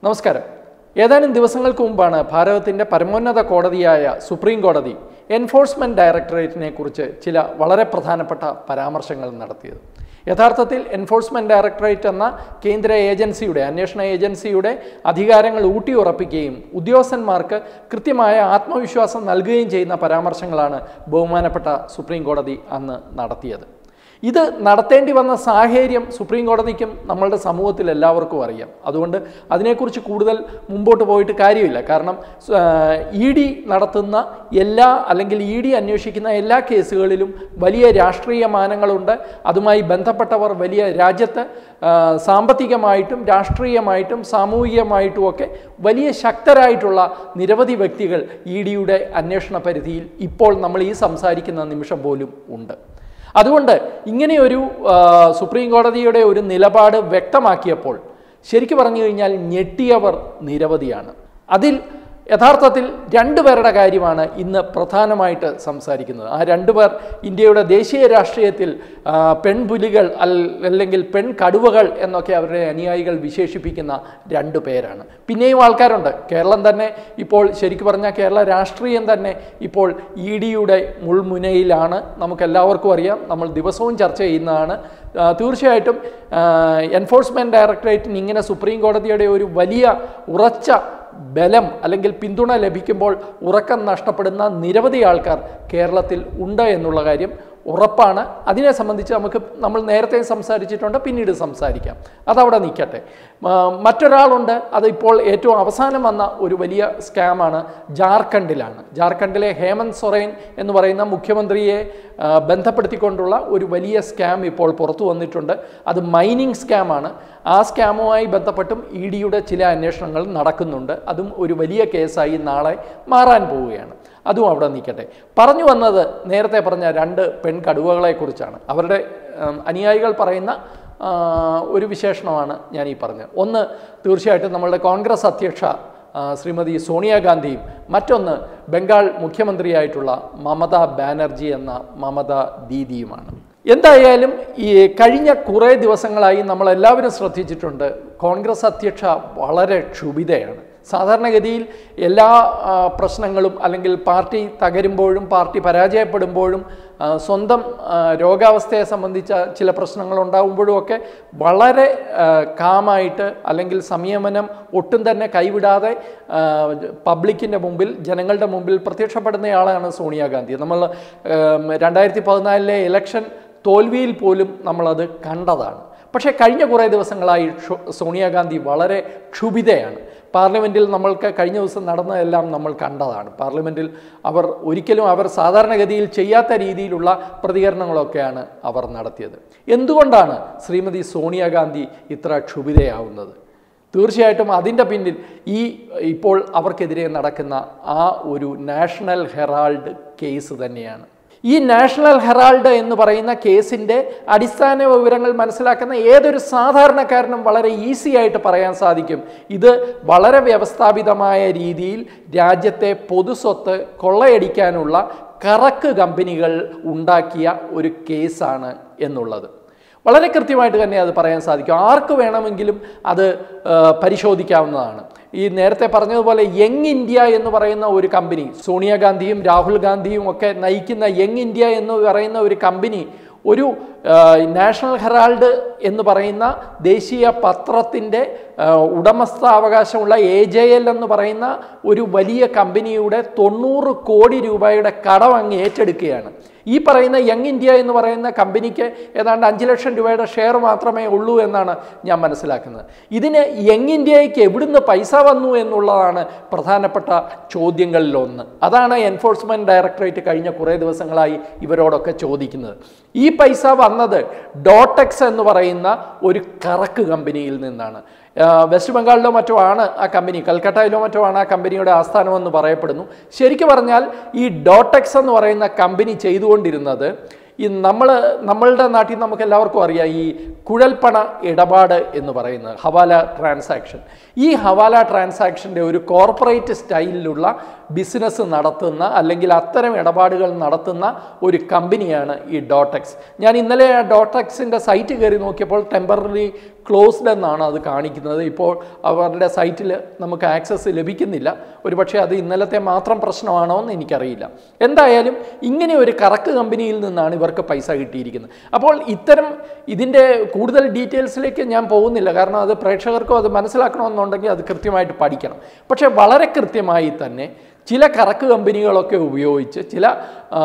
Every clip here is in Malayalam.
നമസ്കാരം ഏതാനും ദിവസങ്ങൾക്ക് മുമ്പാണ് ഭാരതത്തിൻ്റെ പരമോന്നത കോടതിയായ സുപ്രീം കോടതി എൻഫോഴ്സ്മെൻറ്റ് ഡയറക്ടറേറ്റിനെ കുറിച്ച് ചില വളരെ പ്രധാനപ്പെട്ട പരാമർശങ്ങൾ നടത്തിയത് യഥാർത്ഥത്തിൽ എൻഫോഴ്സ്മെൻറ്റ് ഡയറക്ടറേറ്റ് എന്ന കേന്ദ്ര ഏജൻസിയുടെ അന്വേഷണ ഏജൻസിയുടെ അധികാരങ്ങൾ ഊട്ടിയുറപ്പിക്കുകയും ഉദ്യോഗസ്ഥന്മാർക്ക് കൃത്യമായ ആത്മവിശ്വാസം നൽകുകയും ചെയ്യുന്ന പരാമർശങ്ങളാണ് ബഹുമാനപ്പെട്ട സുപ്രീം കോടതി അന്ന് നടത്തിയത് ഇത് നടത്തേണ്ടി വന്ന സാഹചര്യം സുപ്രീം കോടതിക്കും നമ്മളുടെ സമൂഹത്തിൽ എല്ലാവർക്കും അറിയാം അതുകൊണ്ട് അതിനെക്കുറിച്ച് കൂടുതൽ മുമ്പോട്ട് പോയിട്ട് കാര്യമില്ല കാരണം ഇ ഡി നടത്തുന്ന എല്ലാ അല്ലെങ്കിൽ ഇ ഡി അന്വേഷിക്കുന്ന എല്ലാ കേസുകളിലും വലിയ രാഷ്ട്രീയ മാനങ്ങളുണ്ട് അതുമായി ബന്ധപ്പെട്ടവർ വലിയ രാജ്യത്ത് ആ, സാമ്പത്തികമായിട്ടും രാഷ്ട്രീയമായിട്ടും സാമൂഹികമായിട്ടും ഒക്കെ വലിയ ശക്തരായിട്ടുള്ള നിരവധി വ്യക്തികൾ ഇ ഡിയുടെ അന്വേഷണ പരിധിയിൽ ഇപ്പോൾ നമ്മൾ ഈ സംസാരിക്കുന്ന നിമിഷം പോലും ഉണ്ട് അതുകൊണ്ട് ഇങ്ങനെയൊരു ആ, സുപ്രീം കോടതിയുടെ ഒരു നിലപാട് വ്യക്തമാക്കിയപ്പോൾ ശരിക്കു പറഞ്ഞു കഴിഞ്ഞാൽ ഞെട്ടിയവർ നിരവധിയാണ് അതിൽ യഥാർത്ഥത്തിൽ രണ്ടുപേരുടെ കാര്യമാണ് ഇന്ന് പ്രധാനമായിട്ട് സംസാരിക്കുന്നത് ആ രണ്ടുപേർ ഇന്ത്യയുടെ ദേശീയ രാഷ്ട്രീയത്തിൽ ആ, പെൺപുലികൾ അൽ- അല്ലെങ്കിൽ പെൺ കടുവകൾ എന്നൊക്കെ അവരുടെ അനുയായികൾ വിശേഷിപ്പിക്കുന്ന രണ്ടു പേരാണ് പിന്നെയും ആൾക്കാരുണ്ട് കേരളം തന്നെ ഇപ്പോൾ ശരിക്കു പറഞ്ഞാൽ കേരള രാഷ്ട്രീയം തന്നെ ഇപ്പോൾ ഇ ഡിയുടെ മുൾമുനയിലാണ് നമുക്കെല്ലാവർക്കും അറിയാം നമ്മൾ ദിവസവും ചർച്ച ചെയ്യുന്നതാണ് ആ, തീർച്ചയായിട്ടും എൻഫോഴ്സ്മെൻറ്റ് ഡയറക്ടറേറ്റിന് ഇങ്ങനെ സുപ്രീം കോടതിയുടെ ഒരു വലിയ ഉറച്ച ബലം അല്ലെങ്കിൽ പിന്തുണ ലഭിക്കുമ്പോൾ ഉറക്കം നഷ്ടപ്പെടുന്ന നിരവധി ആൾക്കാർ കേരളത്തിൽ ഉണ്ട് എന്നുള്ള കാര്യം ഉറപ്പാണ് അതിനെ സംബന്ധിച്ച് നമുക്ക് നമ്മൾ നേരത്തെ സംസാരിച്ചിട്ടുണ്ട് പിന്നീട് സംസാരിക്കാം അതവിടെ നിൽക്കട്ടെ ആ, മറ്റൊരാളുണ്ട് അത് ഇപ്പോൾ ഏറ്റവും അവസാനം വന്ന ഒരു വലിയ സ്കാമാണ് ജാർഖണ്ഡിലാണ് ജാർഖണ്ഡിലെ ഹേമന്ത് സൊറേൻ എന്ന് പറയുന്ന മുഖ്യമന്ത്രിയെ ആ, ബന്ധപ്പെടുത്തിക്കൊണ്ടുള്ള ഒരു വലിയ സ്കാം ഇപ്പോൾ പുറത്തു വന്നിട്ടുണ്ട് അത് മൈനിങ് സ്കാമാണ് ആ സ്കാമുമായി ബന്ധപ്പെട്ടും ഇ ഡിയുടെ ചില അന്വേഷണങ്ങൾ നടക്കുന്നുണ്ട് അതും ഒരു വലിയ കേസായി നാളെ മാറാൻ പോവുകയാണ് അതും അവിടെ നിൽക്കട്ടെ പറഞ്ഞു വന്നത് നേരത്തെ പറഞ്ഞ രണ്ട് പെൺകടുവകളെക്കുറിച്ചാണ് അവരുടെ ഉം, അനുയായികൾ പറയുന്ന ആ, ഒരു വിശേഷണമാണ് ഞാൻ ഈ പറഞ്ഞത് ഒന്ന് തീർച്ചയായിട്ടും നമ്മളുടെ കോൺഗ്രസ് അധ്യക്ഷ ആ, ശ്രീമതി സോണിയാഗാന്ധിയും മറ്റൊന്ന് ബംഗാൾ മുഖ്യമന്ത്രിയായിട്ടുള്ള മമതാ ബാനർജി എന്ന മമത ദീദിയുമാണ് എന്തായാലും ഈ കഴിഞ്ഞ കുറേ ദിവസങ്ങളായി നമ്മളെല്ലാവരും ശ്രദ്ധിച്ചിട്ടുണ്ട് കോൺഗ്രസ് അധ്യക്ഷ വളരെ ക്ഷുഭിതയാണ് സാധാരണഗതിയിൽ എല്ലാ ആ, പ്രശ്നങ്ങളും അല്ലെങ്കിൽ പാർട്ടി തകരുമ്പോഴും പാർട്ടി പരാജയപ്പെടുമ്പോഴും ആ, സ്വന്തം ആ, രോഗാവസ്ഥയെ സംബന്ധിച്ച ചില പ്രശ്നങ്ങൾ ഉണ്ടാകുമ്പോഴും ഒക്കെ വളരെ ആ, കാമായിട്ട് അല്ലെങ്കിൽ സംയമനം ഒട്ടും തന്നെ കൈവിടാതെ ആ, പബ്ലിക്കിൻ്റെ മുമ്പിൽ ജനങ്ങളുടെ മുമ്പിൽ പ്രത്യക്ഷപ്പെടുന്നയാളാണ് സോണിയാഗാന്ധി നമ്മൾ രണ്ടായിരത്തി പതിനാലിലെ ഇലക്ഷൻ തോൽവിയിൽ പോലും നമ്മളത് കണ്ടതാണ് പക്ഷേ കഴിഞ്ഞ കുറേ ദിവസങ്ങളായി ഷോ- സോണിയാഗാന്ധി വളരെ ക്ഷുഭിതയാണ് പാർലമെൻറ്റിൽ നമ്മൾക്ക് കഴിഞ്ഞ ദിവസം നടന്നതെല്ലാം നമ്മൾ കണ്ടതാണ് പാർലമെൻറ്റിൽ അവർ ഒരിക്കലും അവർ സാധാരണഗതിയിൽ ചെയ്യാത്ത രീതിയിലുള്ള പ്രതികരണങ്ങളൊക്കെയാണ് അവർ നടത്തിയത് എന്തുകൊണ്ടാണ് ശ്രീമതി സോണിയാഗാന്ധി ഇത്ര ക്ഷുഭിതയാവുന്നത് തീർച്ചയായിട്ടും അതിൻ്റെ പിന്നിൽ ഈ ഇപ്പോൾ അവർക്കെതിരെ നടക്കുന്ന ആ ഒരു നാഷണൽ ഹെറാൾഡ് കേസ് തന്നെയാണ് ഈ നാഷണൽ ഹെറാൾഡ് എന്ന് പറയുന്ന കേസിൻ്റെ അടിസ്ഥാന വിവരങ്ങൾ മനസ്സിലാക്കുന്ന ഏതൊരു സാധാരണക്കാരനും വളരെ ഈസി ആയിട്ട് പറയാൻ സാധിക്കും ഇത് വളരെ വ്യവസ്ഥാപിതമായ രീതിയിൽ രാജ്യത്തെ പൊതുസ്വത്ത് കൊള്ളയടിക്കാനുള്ള കറക്ക് കമ്പനികൾ ഉണ്ടാക്കിയ ഒരു കേസാണ് എന്നുള്ളത് വളരെ കൃത്യമായിട്ട് തന്നെ അത് പറയാൻ സാധിക്കും ആർക്ക് വേണമെങ്കിലും അത് ആ, പരിശോധിക്കാവുന്നതാണ് ഈ നേരത്തെ പറഞ്ഞതുപോലെ യങ് ഇന്ത്യ എന്ന് പറയുന്ന ഒരു കമ്പനി സോണിയാഗാന്ധിയും രാഹുൽ ഗാന്ധിയും ഒക്കെ നയിക്കുന്ന യങ് ഇന്ത്യ എന്ന് പറയുന്ന ഒരു കമ്പനി ഒരു ആ, നാഷണൽ ഹെറാൾഡ് എന്ന് പറയുന്ന ദേശീയ പത്രത്തിൻ്റെ ആ, ഉടമസ്ഥാവകാശമുള്ള എ ജെ എൽ എന്ന് പറയുന്ന ഒരു വലിയ കമ്പനിയുടെ തൊണ്ണൂറ് കോടി രൂപയുടെ കടം അങ്ങ് ഏറ്റെടുക്കുകയാണ് ഈ പറയുന്ന യങ് ഇന്ത്യ എന്ന് പറയുന്ന കമ്പനിക്ക് ഏതാണ്ട് അഞ്ച് ലക്ഷം രൂപയുടെ ഷെയർ മാത്രമേ ഉള്ളൂ എന്നാണ് ഞാൻ മനസ്സിലാക്കുന്നത് ഇതിന് യങ് ഇന്ത്യയ്ക്ക് എവിടുന്ന് പൈസ വന്നു എന്നുള്ളതാണ് പ്രധാനപ്പെട്ട ചോദ്യങ്ങളിലൊന്ന് അതാണ് എൻഫോഴ്സ്മെൻറ്റ് ഡയറക്ടറേറ്റ് കഴിഞ്ഞ കുറേ ദിവസങ്ങളായി ഇവരോടൊക്കെ ചോദിക്കുന്നത് ഈ പൈസ വന്നത് ഡോട്ടെക്സ് എന്ന് പറയുന്ന ഒരു കറക്ക് കമ്പനിയിൽ നിന്നാണ് ആ, വെസ്റ്റ് ബംഗാളിലോ മറ്റോ ആണ് ആ കമ്പനി കൽക്കട്ടയിലോ മറ്റോ ആണ് ആ കമ്പനിയുടെ ആസ്ഥാനമെന്ന് പറയപ്പെടുന്നു ശരിക്കും പറഞ്ഞാൽ ഈ ഡോട്ടെക്സ് എന്ന് പറയുന്ന കമ്പനി ചെയ്തുകൊണ്ടിരുന്നത് ഈ നമ്മൾ നമ്മളുടെ നാട്ടിൽ നമുക്ക് എല്ലാവർക്കും അറിയാം ഈ കുഴൽപ്പണ ഇടപാട് എന്ന് പറയുന്നത് ഹവാല ട്രാൻസാക്ഷൻ ഈ ഹവാല ട്രാൻസാക്ഷൻ്റെ ഒരു കോർപ്പറേറ്റ് സ്റ്റൈലിലുള്ള ബിസിനസ് നടത്തുന്ന അല്ലെങ്കിൽ അത്തരം ഇടപാടുകൾ നടത്തുന്ന ഒരു കമ്പനിയാണ് ഈ ഡോട്ടെക്സ് ഞാൻ ഇന്നലെ ആ ഡോട്ടെക്സിൻ്റെ സൈറ്റ് കയറി നോക്കിയപ്പോൾ ടെമ്പററി ക്ലോസ്ഡ് എന്നാണ് അത് കാണിക്കുന്നത് ഇപ്പോൾ അവരുടെ സൈറ്റിൽ നമുക്ക് ആക്സസ് ലഭിക്കുന്നില്ല ഒരുപക്ഷെ അത് ഇന്നലത്തെ മാത്രം പ്രശ്നമാണോ എന്ന് എനിക്കറിയില്ല എന്തായാലും ഇങ്ങനെ ഒരു കറക്ക് കമ്പനിയിൽ നിന്നാണ് ഇവർക്ക് പൈസ കിട്ടിയിരിക്കുന്നത് അപ്പോൾ ഇത്തരം ഇതിൻ്റെ കൂടുതൽ ഡീറ്റെയിൽസിലേക്ക് ഞാൻ പോകുന്നില്ല കാരണം അത് പ്രേക്ഷകർക്കും അത് മനസ്സിലാക്കണമെന്നുണ്ടെങ്കിൽ അത് കൃത്യമായിട്ട് പഠിക്കണം പക്ഷേ വളരെ കൃത്യമായി തന്നെ ചില കറക്ക് കമ്പനികളൊക്കെ ഉപയോഗിച്ച് ചില ആ,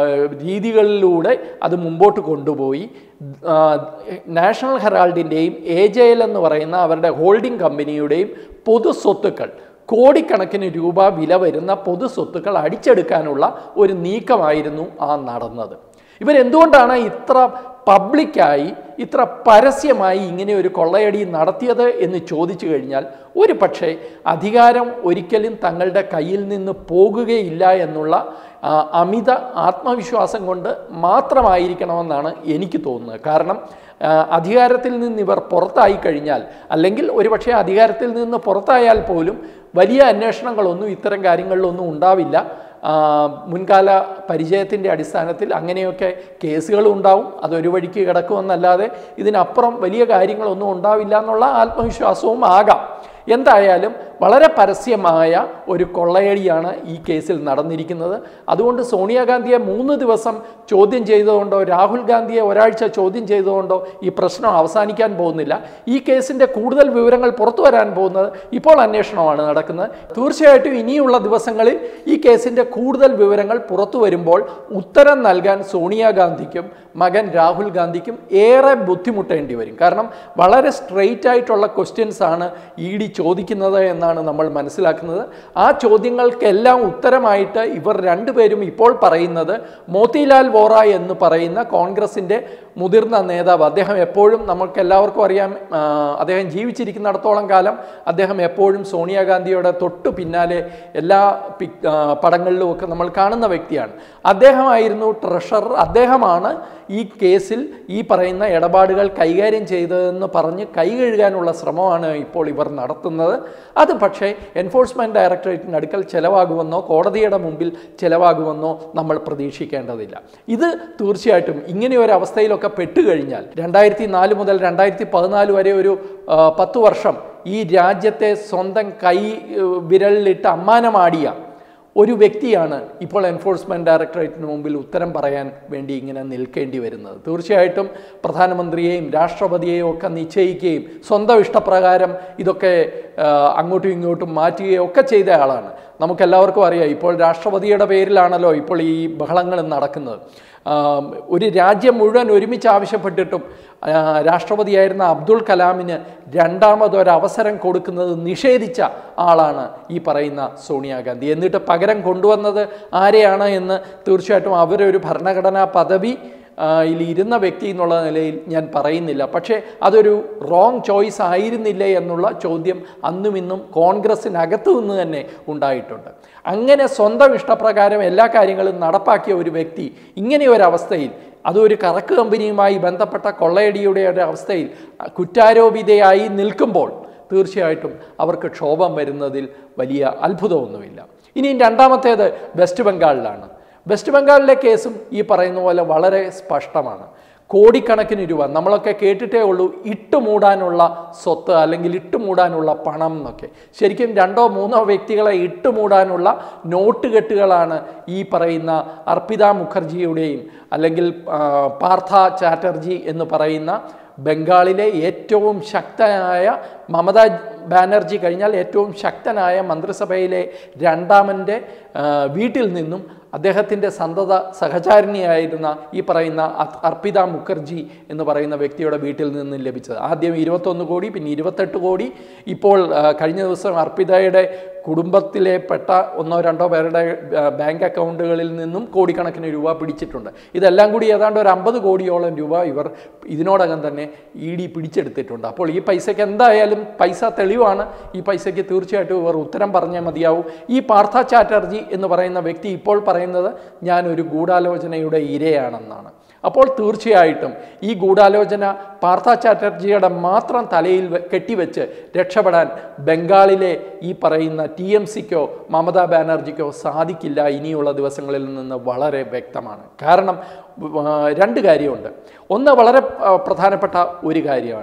രീതികളിലൂടെ അത് മുമ്പോട്ട് കൊണ്ടുപോയി ആ, നാഷണൽ ഹെറാൾഡിൻ്റെയും എ ജെ എൽ എന്ന് പറയുന്ന അവരുടെ ഹോൾഡിംഗ് കമ്പനിയുടെയും പൊതു സ്വത്തുക്കൾ കോടിക്കണക്കിന് രൂപ വില വരുന്ന പൊതു സ്വത്തുക്കൾ അടിച്ചെടുക്കാനുള്ള ഒരു നീക്കമായിരുന്നു ആ നടന്നത് ഇവരെന്തുകൊണ്ടാണ് ഇത്ര പബ്ലിക്കായി ഇത്ര പരസ്യമായി ഇങ്ങനെ ഒരു കൊള്ളയടി നടത്തിയത് എന്ന് ചോദിച്ചു കഴിഞ്ഞാൽ ഒരു പക്ഷേ അധികാരം ഒരിക്കലും തങ്ങളുടെ കയ്യിൽ നിന്ന് പോകുകയില്ല എന്നുള്ള ആ, അമിത ആത്മവിശ്വാസം കൊണ്ട് മാത്രമായിരിക്കണമെന്നാണ് എനിക്ക് തോന്നുന്നത് കാരണം ആ, അധികാരത്തിൽ നിന്ന് ഇവർ പുറത്തായി കഴിഞ്ഞാൽ അല്ലെങ്കിൽ ഒരുപക്ഷെ അധികാരത്തിൽ നിന്ന് പുറത്തായാൽ പോലും വലിയ അന്വേഷണങ്ങളൊന്നും ഇത്തരം കാര്യങ്ങളിലൊന്നും ഉണ്ടാവില്ല ആ, മുൻകാല പരിചയത്തിൻ്റെ അടിസ്ഥാനത്തിൽ അങ്ങനെയൊക്കെ കേസുകൾ ഉണ്ടാവും അതൊരു വഴിക്ക് കിടക്കുമെന്നല്ലാതെ ഇതിനപ്പുറം വലിയ കാര്യങ്ങളൊന്നും ഉണ്ടാവില്ല എന്നുള്ള ആത്മവിശ്വാസവും ആകാം എന്തായാലും വളരെ പരസ്യമായ ഒരു കൊള്ളയടിയാണ് ഈ കേസിൽ നടന്നിരിക്കുന്നത് അതുകൊണ്ട് സോണിയാഗാന്ധിയെ മൂന്ന് ദിവസം ചോദ്യം ചെയ്തുകൊണ്ടോ രാഹുൽ ഗാന്ധിയെ ഒരാഴ്ച ചോദ്യം ചെയ്തുകൊണ്ടോ ഈ പ്രശ്നം അവസാനിക്കാൻ പോകുന്നില്ല ഈ കേസിൻ്റെ കൂടുതൽ വിവരങ്ങൾ പുറത്തു വരാൻ പോകുന്നത് ഇപ്പോൾ അന്വേഷണമാണ് നടക്കുന്നത് തീർച്ചയായിട്ടും ഇനിയുള്ള ദിവസങ്ങളിൽ ഈ കേസിൻ്റെ കൂടുതൽ വിവരങ്ങൾ പുറത്തു വരുമ്പോൾ ഉത്തരം നൽകാൻ സോണിയാഗാന്ധിക്കും മകൻ രാഹുൽ ഗാന്ധിക്കും ഏറെ ബുദ്ധിമുട്ടേണ്ടി വരും കാരണം വളരെ സ്ട്രെയിറ്റ് ആയിട്ടുള്ള ക്വസ്റ്റ്യൻസ് ആണ് ഇ ഡി ചോദിക്കുന്നത് എന്നാണ് നമ്മൾ മനസ്സിലാക്കുന്നത് ആ ചോദ്യങ്ങൾക്കെല്ലാം ഉത്തരമായിട്ട് ഇവർ രണ്ടുപേരും ഇപ്പോൾ പറയുന്നത് മോത്തിലാൽ വോറ എന്ന് പറയുന്ന കോൺഗ്രസിൻ്റെ മുതിർന്ന നേതാവ് അദ്ദേഹം എപ്പോഴും നമുക്ക് എല്ലാവർക്കും അറിയാം ആ, അദ്ദേഹം ജീവിച്ചിരിക്കുന്നിടത്തോളം കാലം അദ്ദേഹം എപ്പോഴും സോണിയാഗാന്ധിയുടെ തൊട്ടു പിന്നാലെ എല്ലാ പിക് ആ, പടങ്ങളിലും ഒക്കെ നമ്മൾ കാണുന്ന വ്യക്തിയാണ് അദ്ദേഹമായിരുന്നു ട്രഷറർ അദ്ദേഹമാണ് ഈ കേസിൽ ഈ പറയുന്ന ഇടപാടുകൾ കൈകാര്യം ചെയ്തതെന്ന് പറഞ്ഞ് കൈ കഴുകാനുള്ള ശ്രമമാണ് ഇപ്പോൾ ഇവർ നടത്തുന്നത് അത് പക്ഷേ എൻഫോഴ്സ്മെൻറ്റ് ഡയറക്ടറേറ്റിന് അടുക്കൽ ചിലവാകുമെന്നോ കോടതിയുടെ മുമ്പിൽ ചിലവാകുമെന്നോ നമ്മൾ പ്രതീക്ഷിക്കേണ്ടതില്ല ഇത് തീർച്ചയായിട്ടും ഇങ്ങനെ ഒരു അവസ്ഥയിലൊക്കെ പെട്ടുകഴിഞ്ഞാൽ രണ്ടായിരത്തി നാല് മുതൽ രണ്ടായിരത്തി പതിനാല് വരെ ഒരു ആ, പത്ത് വർഷം ഈ രാജ്യത്തെ സ്വന്തം കൈ ഏഹ്, വിരലിലിട്ട് അമ്മാനമാടിയ ഒരു വ്യക്തിയാണ് ഇപ്പോൾ എൻഫോഴ്സ്മെൻറ്റ് ഡയറക്ടറേറ്റിന് മുമ്പിൽ ഉത്തരം പറയാൻ വേണ്ടി ഇങ്ങനെ നിൽക്കേണ്ടി വരുന്നത് തീർച്ചയായിട്ടും പ്രധാനമന്ത്രിയെയും രാഷ്ട്രപതിയെയും ഒക്കെ നിശ്ചയിക്കുകയും സ്വന്തം ഇഷ്ടപ്രകാരം ഇതൊക്കെ ആ, അങ്ങോട്ടും ഇങ്ങോട്ടും മാറ്റുകയും ഒക്കെ ചെയ്ത ആളാണ് നമുക്കെല്ലാവർക്കും അറിയാം ഇപ്പോൾ രാഷ്ട്രപതിയുടെ പേരിലാണല്ലോ ഇപ്പോൾ ഈ ബഹളങ്ങൾ നടക്കുന്നത് ആ, ഒരു രാജ്യം മുഴുവൻ ഒരുമിച്ച് ആവശ്യപ്പെട്ടിട്ടും ആ, രാഷ്ട്രപതിയായിരുന്ന അബ്ദുൾ കലാമിന് രണ്ടാമതൊരവസരം കൊടുക്കുന്നത് നിഷേധിച്ച ആളാണ് ഈ പറയുന്ന സോണിയാഗാന്ധി എന്നിട്ട് പകരം കൊണ്ടുവന്നത് ആരെയാണ് എന്ന് തീർച്ചയായിട്ടും അവരൊരു ഭരണഘടനാ പദവി ആ, യിൽ ഇരുന്ന വ്യക്തി എന്നുള്ള നിലയിൽ ഞാൻ പറയുന്നില്ല പക്ഷേ അതൊരു റോങ് ചോയ്സ് ആയിരുന്നില്ലേ എന്നുള്ള ചോദ്യം അന്നും ഇന്നും കോൺഗ്രസിനകത്തു നിന്ന് തന്നെ ഉണ്ടായിട്ടുണ്ട് അങ്ങനെ സ്വന്തം ഇഷ്ടപ്രകാരം എല്ലാ കാര്യങ്ങളും നടപ്പാക്കിയ ഒരു വ്യക്തി ഇങ്ങനെ ഒരു അവസ്ഥയിൽ അതൊരു കറക്ക് കമ്പനിയുമായി ബന്ധപ്പെട്ട കൊള്ളയടിയുടെ ഒരു അവസ്ഥയിൽ കുറ്റാരോപിതയായി നിൽക്കുമ്പോൾ തീർച്ചയായിട്ടും അവർക്ക് ക്ഷോഭം വരുന്നതിൽ വലിയ അത്ഭുതമൊന്നുമില്ല ഇനിയും രണ്ടാമത്തേത് വെസ്റ്റ് ബംഗാളിലാണ് വെസ്റ്റ് ബംഗാളിലെ കേസും ഈ പറയുന്ന പോലെ വളരെ സ്പഷ്ടമാണ് കോടിക്കണക്കിന് രൂപ നമ്മളൊക്കെ കേട്ടിട്ടേ ഉള്ളൂ ഇട്ടുമൂടാനുള്ള സ്വത്ത് അല്ലെങ്കിൽ ഇട്ടുമൂടാനുള്ള പണം എന്നൊക്കെ ശരിക്കും രണ്ടോ മൂന്നോ വ്യക്തികളെ ഇട്ടുമൂടാനുള്ള നോട്ടുകെട്ടുകളാണ് ഈ പറയുന്ന അർപ്പിത മുഖർജിയുടെയും അല്ലെങ്കിൽ ആ, പാർത്ഥ ചാറ്റർജി എന്ന് പറയുന്ന ബംഗാളിലെ ഏറ്റവും ശക്തനായ മമതാ ബാനർജി കഴിഞ്ഞാൽ ഏറ്റവും ശക്തനായ മന്ത്രിസഭയിലെ രണ്ടാമൻ്റെ ആ, വീട്ടിൽ നിന്നും അദ്ദേഹത്തിൻ്റെ സന്തത സഹചാരിണിയായിരുന്ന ഈ പറയുന്ന അ- അർപ്പിത മുഖർജി എന്ന് പറയുന്ന വ്യക്തിയുടെ വീട്ടിൽ നിന്നും ലഭിച്ചത് ആദ്യം ഇരുപത്തൊന്ന് കോടി പിന്നെ ഇരുപത്തെട്ട് കോടി ഇപ്പോൾ ആ, കഴിഞ്ഞ ദിവസം അർപ്പിതയുടെ കുടുംബത്തിലെ പെട്ട ഒന്നോ രണ്ടോ പേരുടെ ആ, ബാങ്ക് അക്കൗണ്ടുകളിൽ നിന്നും കോടിക്കണക്കിന് രൂപ പിടിച്ചിട്ടുണ്ട് ഇതെല്ലാം കൂടി ഏതാണ്ട് ഒരു അമ്പത് കോടിയോളം രൂപ ഇവർ ഇതിനോടകം തന്നെ ഇ ഡി പിടിച്ചെടുത്തിട്ടുണ്ട് അപ്പോൾ ഈ പൈസയ്ക്ക് എന്തായാലും പൈസ തെളിവാണ് ഈ പൈസയ്ക്ക് തീർച്ചയായിട്ടും ഇവർ ഉത്തരം പറഞ്ഞേ മതിയാവും ഈ പാർത്ഥ ചാറ്റർജി എന്ന് പറയുന്ന വ്യക്തി ഇപ്പോൾ പറയുന്നത് ഞാനൊരു ഗൂഢാലോചനയുടെ ഇരയാണെന്നാണ് അപ്പോൾ തീർച്ചയായിട്ടും ഈ ഗൂഢാലോചന പാർത്ഥ ചാറ്റർജിയുടെ മാത്രം തലയിൽ വെ- കെട്ടിവെച്ച് രക്ഷപ്പെടാൻ ബംഗാളിലെ ഈ പറയുന്ന ടി എം സിക്കോ മമതാ ബാനർജിക്കോ സാധിക്കില്ല ഇനിയുള്ള ദിവസങ്ങളിൽ നിന്ന് വളരെ വ്യക്തമാണ് കാരണം ആ, രണ്ട് കാര്യമുണ്ട് ഒന്ന് വളരെ ആ, പ്രധാനപ്പെട്ട ഒരു കാര്യമാണ്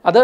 അത്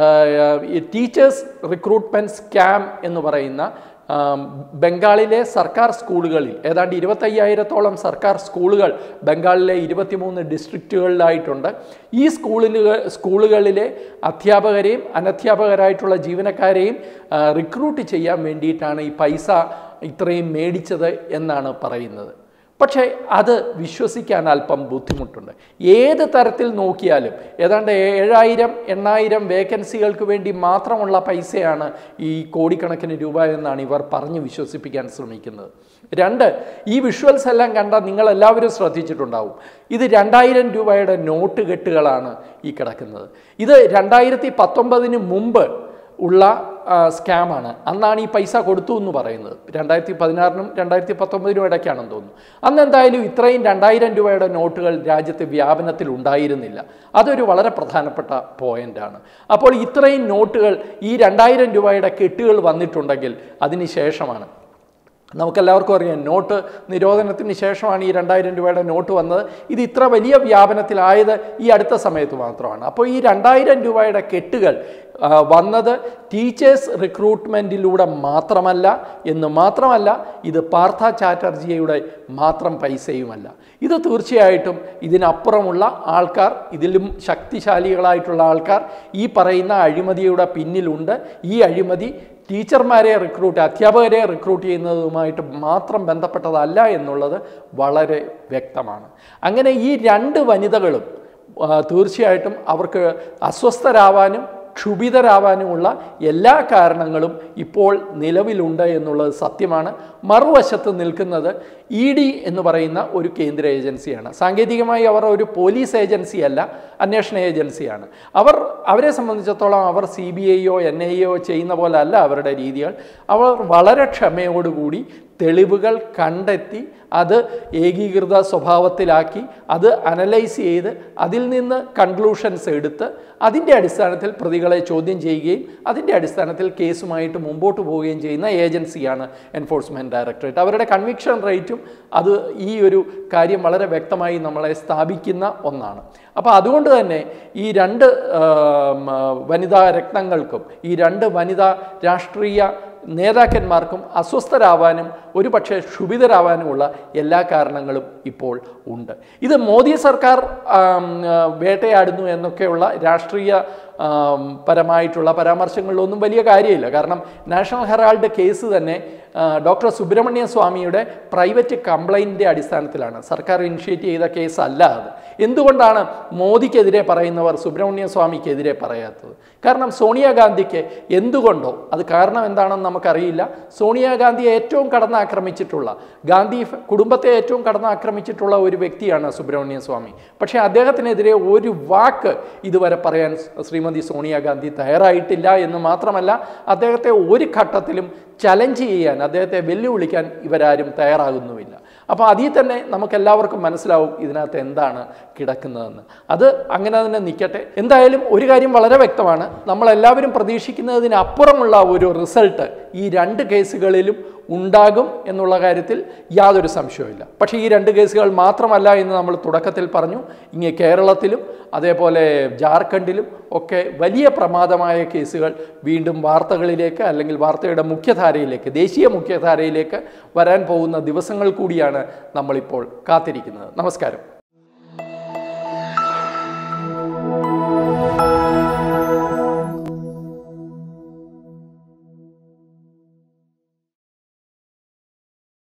ടീച്ചേഴ്സ് റിക്രൂട്ട്മെൻറ്റ് സ്കാം എന്ന് പറയുന്ന ആം, ബംഗാളിലെ സർക്കാർ സ്കൂളുകളിൽ ഏതാണ്ട് ഇരുപത്തയ്യായിരത്തോളം സർക്കാർ സ്കൂളുകൾ ബംഗാളിലെ ഇരുപത്തിമൂന്ന് ഡിസ്ട്രിക്റ്റുകളിലായിട്ടുണ്ട് ഈ സ്കൂളിലുകൾ സ്കൂളുകളിലെ അധ്യാപകരെയും അനധ്യാപകരായിട്ടുള്ള ജീവനക്കാരെയും ആ, റിക്രൂട്ട് ചെയ്യാൻ വേണ്ടിയിട്ടാണ് ഈ പൈസ ഇത്രയും മേടിച്ചത് എന്നാണ് പറയുന്നത് പക്ഷേ അത് വിശ്വസിക്കാൻ അല്പം ബുദ്ധിമുട്ടുണ്ട് ഏത് തരത്തിൽ നോക്കിയാലും ഏതാണ്ട് ഏഴായിരം എണ്ണായിരം വേക്കൻസികൾക്ക് വേണ്ടി മാത്രമുള്ള പൈസയാണ് ഈ കോടിക്കണക്കിന് രൂപ എന്നാണ് ഇവർ പറഞ്ഞ് വിശ്വസിപ്പിക്കാൻ ശ്രമിക്കുന്നത് രണ്ട് ഈ വിഷ്വൽസ് എല്ലാം കണ്ട നിങ്ങൾ എല്ലാവരും ശ്രദ്ധിച്ചിട്ടുണ്ടാവും ഇത് രണ്ടായിരം രൂപയുടെ നോട്ട് കെട്ടുകളാണ് ഈ കിടക്കുന്നത് ഇത് രണ്ടായിരത്തി പത്തൊമ്പതിന് മുമ്പ് ഉള്ള ആ, സ്കാമാണ് അന്നാണ് ഈ പൈസ കൊടുത്തു എന്ന് പറയുന്നത് രണ്ടായിരത്തി പതിനാറിനും രണ്ടായിരത്തി പത്തൊമ്പതിനും ഇടയ്ക്കാണെന്ന് തോന്നുന്നു അന്ന് എന്തായാലും ഇത്രയും രണ്ടായിരം രൂപയുടെ നോട്ടുകൾ രാജ്യത്ത് വ്യാപനത്തിൽ ഉണ്ടായിരുന്നില്ല അതൊരു വളരെ പ്രധാനപ്പെട്ട പോയിന്റാണ് അപ്പോൾ ഇത്രയും നോട്ടുകൾ ഈ രണ്ടായിരം രൂപയുടെ കെട്ടുകൾ വന്നിട്ടുണ്ടെങ്കിൽ അതിന് ശേഷമാണ് നമുക്കെല്ലാവർക്കും അറിയാം നോട്ട് നിരോധനത്തിന് ശേഷമാണ് ഈ രണ്ടായിരം രൂപയുടെ നോട്ട് വന്നത് ഇത് ഇത്ര വലിയ വ്യാപനത്തിലായത് ഈ അടുത്ത സമയത്ത് മാത്രമാണ് അപ്പോൾ ഈ രണ്ടായിരം രൂപയുടെ കെട്ടുകൾ ആ, വന്നത് ടീച്ചേഴ്സ് റിക്രൂട്ട്മെൻറ്റിലൂടെ മാത്രമല്ല എന്ന് മാത്രമല്ല ഇത് പാർത്ഥ ചാറ്റർജിയുടെ മാത്രം പൈസയുമല്ല ഇത് തീർച്ചയായിട്ടും ഇതിനപ്പുറമുള്ള ആൾക്കാർ ഇതിലും ശക്തിശാലികളായിട്ടുള്ള ആൾക്കാർ ഈ പറയുന്ന അഴിമതിയുടെ പിന്നിലുണ്ട് ഈ അഴിമതി ടീച്ചർമാരെ റിക്രൂട്ട് അധ്യാപകരെ റിക്രൂട്ട് ചെയ്യുന്നതുമായിട്ട് മാത്രം ബന്ധപ്പെട്ടതല്ല എന്നുള്ളത് വളരെ വ്യക്തമാണ് അങ്ങനെ ഈ രണ്ട് വനിതകളും ആ, തീർച്ചയായിട്ടും അവർക്ക് അസ്വസ്ഥരാവാനും ക്ഷുഭിതരാവാനുമുള്ള എല്ലാ കാരണങ്ങളും ഇപ്പോൾ നിലവിലുണ്ട് എന്നുള്ളത് സത്യമാണ് മറുവശത്ത് നിൽക്കുന്നത് ഇ ഡി എന്ന് പറയുന്ന ഒരു കേന്ദ്ര ഏജൻസിയാണ് സാങ്കേതികമായി അവർ ഒരു പോലീസ് ഏജൻസി അല്ല അന്വേഷണ ഏജൻസിയാണ് അവർ അവരെ സംബന്ധിച്ചിടത്തോളം അവർ സി ബി ഐയോ എൻ ഐ ഒ ചെയ്യുന്ന പോലെ അല്ല അവരുടെ രീതികൾ അവർ വളരെ ക്ഷമയോടുകൂടി തെളിവുകൾ കണ്ടെത്തി അത് ഏകീകൃത സ്വഭാവത്തിലാക്കി അത് അനലൈസ് ചെയ്ത് അതിൽ നിന്ന് കൺക്ലൂഷൻസ് എടുത്ത് അതിൻ്റെ അടിസ്ഥാനത്തിൽ പ്രതികളെ ചോദ്യം ചെയ്യുകയും അതിൻ്റെ അടിസ്ഥാനത്തിൽ കേസുമായിട്ട് മുമ്പോട്ട് പോവുകയും ചെയ്യുന്ന ഏജൻസിയാണ് എൻഫോഴ്സ്മെൻറ്റ് ഡയറക്ടറേറ്റ് അവരുടെ കൺവിക്ഷൻ റേറ്റും അത് ഈ ഒരു കാര്യം വളരെ വ്യക്തമായി നമ്മളെ സ്ഥാപിക്കുന്ന ഒന്നാണ് അപ്പോൾ അതുകൊണ്ട് തന്നെ ഈ രണ്ട് ആം, വനിതാ രത്നങ്ങൾക്കും ഈ രണ്ട് വനിതാ രാഷ്ട്രീയ നേതാക്കന്മാർക്കും അസ്വസ്ഥരാവാനും ഒരു പക്ഷേ ക്ഷുഭിതരാവാനുമുള്ള എല്ലാ കാരണങ്ങളും ഇപ്പോൾ ഉണ്ട് ഇത് മോദി സർക്കാർ ആം, ആ, വേട്ടയാടുന്നു എന്നൊക്കെയുള്ള രാഷ്ട്രീയ ആം, പരമായിട്ടുള്ള പരാമർശങ്ങളിലൊന്നും വലിയ കാര്യമില്ല കാരണം നാഷണൽ ഹെറാൾഡ് കേസ് തന്നെ ആ, ഡോക്ടർ സുബ്രഹ്മണ്യ സ്വാമിയുടെ പ്രൈവറ്റ് കംപ്ലൈൻറ്റിൻ്റെ അടിസ്ഥാനത്തിലാണ് സർക്കാർ ഇനിഷ്യേറ്റ് ചെയ്ത കേസ് അല്ല അത് എന്തുകൊണ്ടാണ് മോദിക്കെതിരെ പറയുന്നവർ സുബ്രഹ്മണ്യ സ്വാമിക്കെതിരെ പറയാത്തത് കാരണം സോണിയാഗാന്ധിക്ക് എന്തുകൊണ്ടോ അത് കാരണം എന്താണെന്ന് നമുക്കറിയില്ല സോണിയാഗാന്ധിയെ ഏറ്റവും കടന്നാക്രമിച്ചിട്ടുള്ള ഗാന്ധി ഫ- കുടുംബത്തെ ഏറ്റവും കടന്നാക്രമിച്ചിട്ടുള്ള ഒരു വ്യക്തിയാണ് സുബ്രഹ്മണ്യ സ്വാമി പക്ഷേ അദ്ദേഹത്തിനെതിരെ ഒരു വാക്ക് ഇതുവരെ പറയാൻ ശ്രീമതി സോണിയാഗാന്ധി തയ്യാറായിട്ടില്ല എന്ന് മാത്രമല്ല അദ്ദേഹത്തെ ഒരു ഘട്ടത്തിലും ചലഞ്ച് ചെയ്യാൻ അദ്ദേഹത്തെ വെല്ലുവിളിക്കാൻ ഇവരാരും തയ്യാറാകുന്നുമില്ല അപ്പോൾ അതിൽ തന്നെ നമുക്ക് എല്ലാവർക്കും മനസ്സിലാവും ഇതിനകത്ത് എന്താണ് കിടക്കുന്നതെന്ന് അത് അങ്ങനെ തന്നെ നിൽക്കട്ടെ എന്തായാലും ഒരു കാര്യം വളരെ വ്യക്തമാണ് നമ്മളെല്ലാവരും പ്രതീക്ഷിക്കുന്നതിനപ്പുറമുള്ള ഒരു റിസൾട്ട് ഈ രണ്ട് കേസുകളിലും ഉണ്ടാകും എന്നുള്ള കാര്യത്തിൽ യാതൊരു സംശയവുമില്ല പക്ഷേ ഈ രണ്ട് കേസുകൾ മാത്രമല്ല എന്ന് നമ്മൾ തുടക്കത്തിൽ പറഞ്ഞു ഇങ്ങനെ കേരളത്തിലും അതേപോലെ ജാർഖണ്ഡിലും ഒക്കെ വലിയ പ്രമാദമായ കേസുകൾ വീണ്ടും വാർത്തകളിലേക്ക് അല്ലെങ്കിൽ വാർത്തയുടെ മുഖ്യധാരയിലേക്ക് ദേശീയ മുഖ്യധാരയിലേക്ക് വരാൻ പോകുന്ന ദിവസങ്ങൾ കൂടിയാണ് നമ്മളിപ്പോൾ കാത്തിരിക്കുന്നത് നമസ്കാരം